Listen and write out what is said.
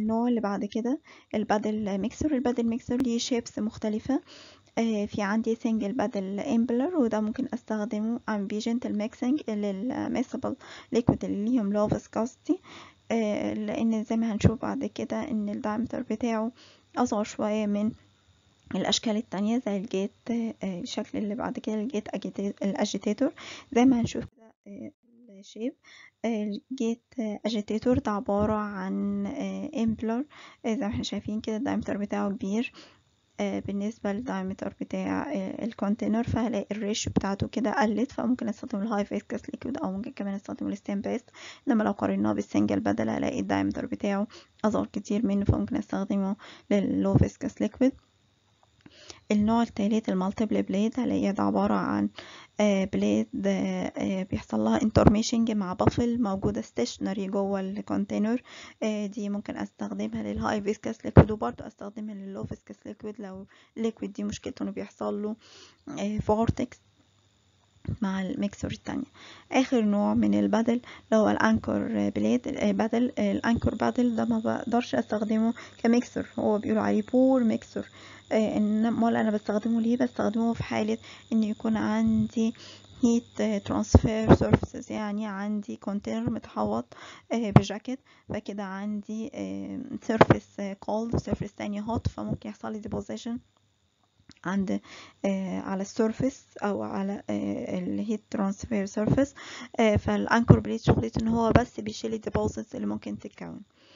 النوع اللي بعد كده البادل ميكسر البادل ميكسر ليه شيبس مختلفة آه، في عندي سنجل بادل امبلر وده ممكن استخدمه عن بيجنتال ميكسنج للميسبل ليكويد اللي ليهم لو فيسكوستي لان زي ما هنشوف بعد كده ان الدايمتر بتاعه اصغر شوية من الاشكال التانية زي الجيت آه، الشكل اللي بعد كده الجيت الاجيتيتور زي ما هنشوف كده آه، الشيب الجيت اجيتيتور ده عبارة عن امبلر زي ما احنا شايفين كده الدايمتر بتاعه كبير آه، بالنسبة للدايمتر بتاع آه، الكونتينر فهلاقي الريشيو بتاعته كده قلت فممكن استخدم الهاي فيسكس ليكويد او ممكن كمان استخدم الستين بيست انما لو قارناه بالسنجل بدل هلاقي الدايمتر بتاعه اصغر كتير منه فممكن استخدمه لللو فيسكس ليكويد النوع التالت المالتيبل بليد هلاقي ده عبارة عن بليد بيحصل لها انترميشنج مع بافل موجودة ستيشنري جوه الكونتينر دي ممكن استخدمها للهاي فيسكس ليكويد وبرضه استخدمها لللو فيسكس ليكويد لو الليكويد دي مشكلته انه بيحصل له فورتكس مع الميكسر التانية اخر نوع من البدل اللي هو الانكر بليد بدل الانكر بدل ده ما بقدرش استخدمه كميكسر هو بيقولوا عليه بور ميكسر انما انا بستخدمه ليه بستخدمه في حالة ان يكون عندي هيت ترانسفير سيرفيسز يعني عندي كونتينر متحوط بجاكيت فكده عندي سيرفيس كولد وسيرفيس تاني هوت فممكن يحصل لي ديبوزيشن عند آه على السيرفيس او على آه الهيت ترانسفير سيرفيس فالانكر بليد شغلته ان هو بس بيشيل الديبوزيتس اللي ممكن تتكون